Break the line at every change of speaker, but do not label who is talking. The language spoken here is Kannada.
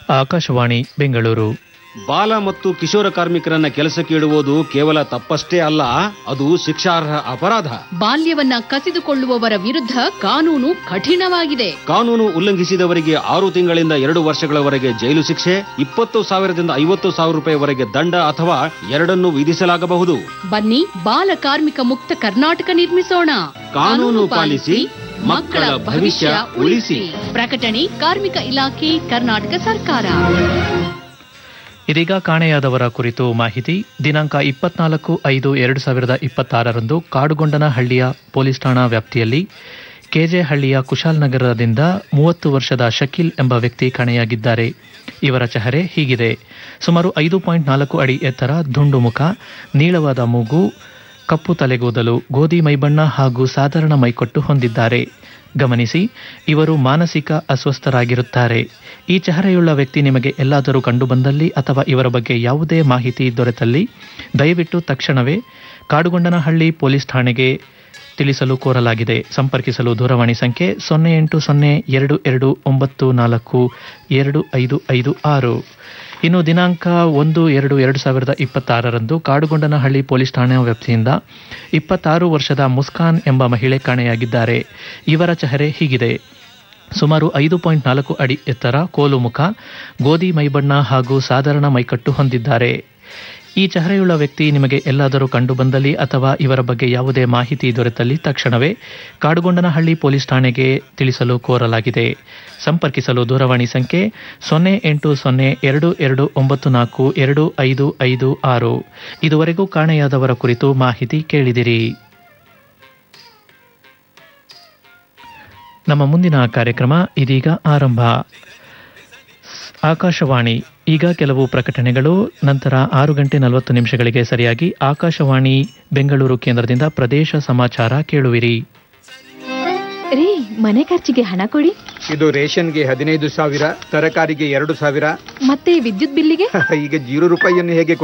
ಆಕಾಶವಾಣಿ ಬೆಂಗಳೂರು
ಬಾಲ ಮತ್ತು ಕಿಶೋರ ಕಾರ್ಮಿಕರನ್ನ ಕೆಲಸಕ್ಕೆ ಇಡುವುದು ಕೇವಲ ತಪ್ಪಷ್ಟೇ ಅಲ್ಲ ಅದು ಶಿಕ್ಷಾರ್ಹ ಅಪರಾಧ
ಬಾಲ್ಯವನ್ನ ಕಸಿದುಕೊಳ್ಳುವವರ ವಿರುದ್ಧ ಕಾನೂನು ಕಠಿಣವಾಗಿದೆ
ಕಾನೂನು ಉಲ್ಲಂಘಿಸಿದವರಿಗೆ ಆರು ತಿಂಗಳಿಂದ ಎರಡು ವರ್ಷಗಳವರೆಗೆ ಜೈಲು ಶಿಕ್ಷೆ ಇಪ್ಪತ್ತು ಸಾವಿರದಿಂದ ಐವತ್ತು ಸಾವಿರ ರೂಪಾಯಿವರೆಗೆ ದಂಡ ಅಥವಾ ಎರಡನ್ನು ವಿಧಿಸಲಾಗಬಹುದು
ಬನ್ನಿ ಬಾಲ ಕಾರ್ಮಿಕ ಮುಕ್ತ ಕರ್ನಾಟಕ ನಿರ್ಮಿಸೋಣ
ಕಾನೂನು ಪಾಲಿಸಿ ಮಕ್ಕಳ ಭವಿಷ್ಯ ಉಳಿಸಿ
ಪ್ರಕಟಣೆ ಕಾರ್ಮಿಕ ಇಲಾಖೆ ಕರ್ನಾಟಕ ಸರ್ಕಾರ
ಇದೀಗ ಕಾಣೆಯಾದವರ ಕುರಿತು ಮಾಹಿತಿ ದಿನಾಂಕ ಇಪ್ಪತ್ನಾಲ್ಕು ಐದು ಎರಡು ಸಾವಿರದ ಇಪ್ಪತ್ತಾರರಂದು ಕಾಡುಗೊಂಡನಹಳ್ಳಿಯ ಪೊಲೀಸ್ ಠಾಣಾ ವ್ಯಾಪ್ತಿಯಲ್ಲಿ ಕೆಜೆಹಳ್ಳಿಯ ಕುಶಾಲನಗರದಿಂದ ಮೂವತ್ತು ವರ್ಷದ ಶಕೀಲ್ ಎಂಬ ವ್ಯಕ್ತಿ ಕಾಣೆಯಾಗಿದ್ದಾರೆ ಇವರ ಚೆಹರೆ ಹೀಗಿದೆ ಸುಮಾರು ಐದು ಪಾಯಿಂಟ್ ನಾಲ್ಕು ಅಡಿ ಎತ್ತರ ದುಂಡು ಮುಖ ನೀಳವಾದ ಮೂಗು ಕಪ್ಪು ತಲೆಗೂದಲು ಗೋಧಿ ಮೈಬಣ್ಣ ಹಾಗೂ ಸಾಧಾರಣ ಮೈಕೊಟ್ಟು ಹೊಂದಿದ್ದಾರೆ ಗಮನಿಸಿ ಇವರು ಮಾನಸಿಕ ಅಸ್ವಸ್ಥರಾಗಿರುತ್ತಾರೆ ಈ ಚೆಹರೆಯುಳ್ಳ ವ್ಯಕ್ತಿ ನಿಮಗೆ ಎಲ್ಲಾದರೂ ಕಂಡುಬಂದಲ್ಲಿ ಅಥವಾ ಇವರ ಬಗ್ಗೆ ಯಾವುದೇ ಮಾಹಿತಿ ದೊರೆತಲ್ಲಿ ದಯವಿಟ್ಟು ತಕ್ಷಣವೇ ಕಾಡುಗೊಂಡನಹಳ್ಳಿ ಪೊಲೀಸ್ ಠಾಣೆಗೆ ತಿಳಿಸಲು ಕೋರಲಾಗಿದೆ ಸಂಪರ್ಕಿಸಲು ದೂರವಾಣಿ ಸಂಖ್ಯೆ ಸೊನ್ನೆ ಎಂಟು ಸೊನ್ನೆ ಎರಡು ಎರಡು ಒಂಬತ್ತು ನಾಲ್ಕು ಎರಡು ಐದು ಐದು ಆರು ಇನ್ನು ದಿನಾಂಕ ಒಂದು ಎರಡು ಎರಡು ಸಾವಿರದ ಇಪ್ಪತ್ತಾರರಂದು ಕಾಡುಗೊಂಡನಹಳ್ಳಿ ಪೊಲೀಸ್ ಠಾಣಾ ವ್ಯಾಪ್ತಿಯಿಂದ ಇಪ್ಪತ್ತಾರು ವರ್ಷದ ಮುಸ್ಕಾನ್ ಎಂಬ ಮಹಿಳೆ ಕಾಣೆಯಾಗಿದ್ದಾರೆ ಇವರ ಚೆಹರೆ ಹೀಗಿದೆ ಸುಮಾರು ಐದು ಪಾಯಿಂಟ್ ನಾಲ್ಕು ಅಡಿ ಎತ್ತರ ಕೋಲು ಮುಖ ಗೋಧಿ ಮೈಬಣ್ಣ ಹಾಗೂ ಸಾಧಾರಣ ಮೈಕಟ್ಟು ಹೊಂದಿದ್ದಾರೆ ಈ ಚೆಹರೆಯುಳ್ಳ ವ್ಯಕ್ತಿ ನಿಮಗೆ ಎಲ್ಲಾದರೂ ಕಂಡುಬಂದಲ್ಲಿ ಅಥವಾ ಇವರ ಬಗ್ಗೆ ಯಾವುದೇ ಮಾಹಿತಿ ದೊರೆತಲ್ಲಿ ತಕ್ಷಣವೇ ಕಾಡುಗೊಂಡನಹಳ್ಳಿ ಪೊಲೀಸ್ ಠಾಣೆಗೆ ತಿಳಿಸಲು ಕೋರಲಾಗಿದೆ ಸಂಪರ್ಕಿಸಲು ದೂರವಾಣಿ ಸಂಖ್ಯೆ ಸೊನ್ನೆ ಎಂಟು ಸೊನ್ನೆ ಎರಡು ಎರಡು ಒಂಬತ್ತು ನಾಲ್ಕು ಎರಡು ಐದು ಐದು ಆರು ಇದುವರೆಗೂ ಕಾಣೆಯಾದವರ ಕುರಿತು ಮಾಹಿತಿ ಕೇಳಿದಿರಿ ನಮ್ಮ ಮುಂದಿನ ಕಾರ್ಯಕ್ರಮ ಇದೀಗ ಆರಂಭ ಆಕಾಶವಾಣಿ ಈಗ ಕೆಲವು ಪ್ರಕಟಣೆಗಳು ನಂತರ ಆರು ಗಂಟೆ ನಲವತ್ತು ನಿಮಿಷಗಳಿಗೆ ಸರಿಯಾಗಿ ಆಕಾಶವಾಣಿ ಬೆಂಗಳೂರು ಕೇಂದ್ರದಿಂದ ಪ್ರದೇಶ ಸಮಾಚಾರ ಕೇಳುವಿರಿ
ರೀ ಮನೆ ಖರ್ಚಿಗೆ ಹಣ ಕೊಡಿ
ಇದು ರೇಷನ್ಗೆ ಹದಿನೈದು ಸಾವಿರ ತರಕಾರಿಗೆ ಎರಡು ಸಾವಿರ
ಮತ್ತೆ ವಿದ್ಯುತ್ ಬಿಲ್ಲಿಗೆ
ಈಗ ಜೀರೋ ರೂಪಾಯಿಯನ್ನು ಹೇಗೆ